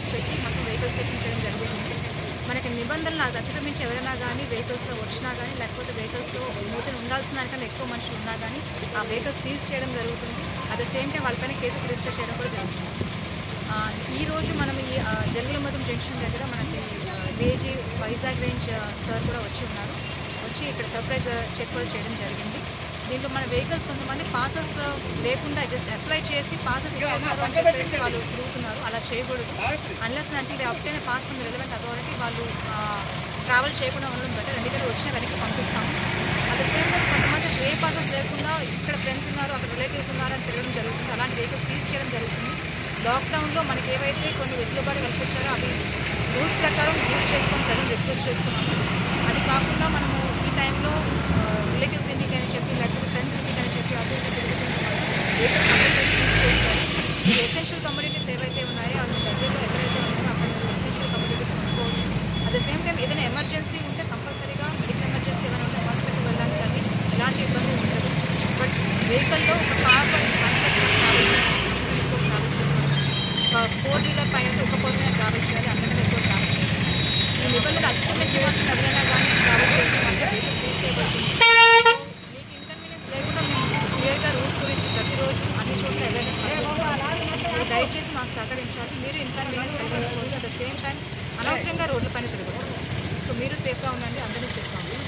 pass పెట్టి మొత్తం vehicles checking చేయడం జరిగింది మనకి నిబంధనలు అది అతిక్రమించి ఎవరైనా కానీ వెహికల్స్లో వచ్చినా కానీ లేకపోతే వెహికల్స్లో మూతలు ఉండాల్సిన దానికన్నా ఎక్కువ మనుషులు ఉన్నా కానీ ఆ వెహికల్స్ సీజ్ చేయడం జరుగుతుంది అట్ ద సేమ్ టైం వాళ్ళపైన కేసెస్ రిజిస్టర్ చేయడం కూడా జరుగుతుంది ఆ, ఈ రోజు మనం ఈ జంగలమతం జంక్షన్ దగ్గర మనకి డిఏజీ వైజాగ్ రేంజ్ ఆ, సార్ కూడా వచ్చి ఉన్నారు వచ్చి ఇక్కడ సర్ప్రైజ్ చెక్ కూడా చేయడం జరిగింది దీంట్లో మన వెహికల్స్ కొంతమంది పాసెస్ లేకుండా జస్ట్ అప్లై చేసి పాసెస్ ఇచ్చేసారు అని చెప్పేసి వాళ్ళు తిరుగుతున్నారు అలా చేయకూడదు అన్లెస్ అంటే ఇది అప్టైన పాస్ ఉంది రెలవెంట్ అథారిటీ వాళ్ళు ట్రావెల్ చేయకుండా ఉండడం బెటర్ ఎందుకంటే వచ్చిన వెనక్కి పంపిస్తాము అట్ ద సేమ్ టైం కొంతమంది ఏ పాసెస్ లేకుండా ఇక్కడ ఫ్రెండ్స్ ఉన్నారు అక్కడ రిలేటివ్స్ ఉన్నారు అని తిరగడం జరుగుతుంది అలాంటి వెహికల్స్ సీజ్ చేయడం జరుగుతుంది లాక్డౌన్లో మనకి ఏవైతే కొన్ని వెసులుబాటు కల్పించారో అవి రూల్స్ ప్రకారం యూజ్ చేసుకొని ప్రజలు రిక్వెస్ట్ చేస్తున్నాము అది కాకుండా మనము ఈ టైంలో రిలేటివ్స్ ఇంటికి అని చెప్పి లేకపోతే ఫ్రెండ్స్ ఇంటికి అని చెప్పి అటు ఇటు తిరుగుతున్నారు ఈ ఎసెన్షియల్ కమ్యూనిటీస్ ఏవైతే ఉన్నాయో అవి దగ్గరలో ఎక్కడైతే ఉన్నాయో అక్కడ ఎసెన్షియల్ కమ్యూనిటీస్ కొనుక్కోవచ్చు అట్ ద సేమ్ టైం ఏదైనా ఎమర్జెన్సీ ఉంటే కంపల్సరీగా మెడికల్ ఎమర్జెన్సీ ఏమైనా ఉంటే హాస్పిటల్ వెళ్ళడానికి అది ఎలాంటి ఇబ్బంది ఉండదు బట్ వెహికల్లో ఒక కార్ పైన ట్రావెల్ చేయాలి ఒక ఫోర్ వీలర్ పైన అయితే ఒక పర్సన్ ట్రావెల్ చేయాలి అంతకంటే ఎక్కువ ట్రావెల్ చేయాలి ఈ నిబంధనలు అతిక్రమించి మాత్రం ఎవరైనా కానీ ట్రావెల్ చేస్తే మాత్రం వెహికల్ సీజ్ చేయబడుతుంది మీకు ఇన్కన్వీనియన్స్ లేకుండా మేము క్లియర్గా రూల్స్ గురించి ప్రతిరోజు అన్ని చోట్ల అవేర్నెస్ మీరు దయచేసి మాకు సహకరించాలి మీరు ఇన్కన్వీనియన్స్ కలిగించుకోవద్దు అట్ ద సేమ్ టైం అనవసరంగా రోడ్ల పైన తిరగదు సో మీరు సేఫ్గా ఉండండి అందరూ సేఫ్గా ఉండండి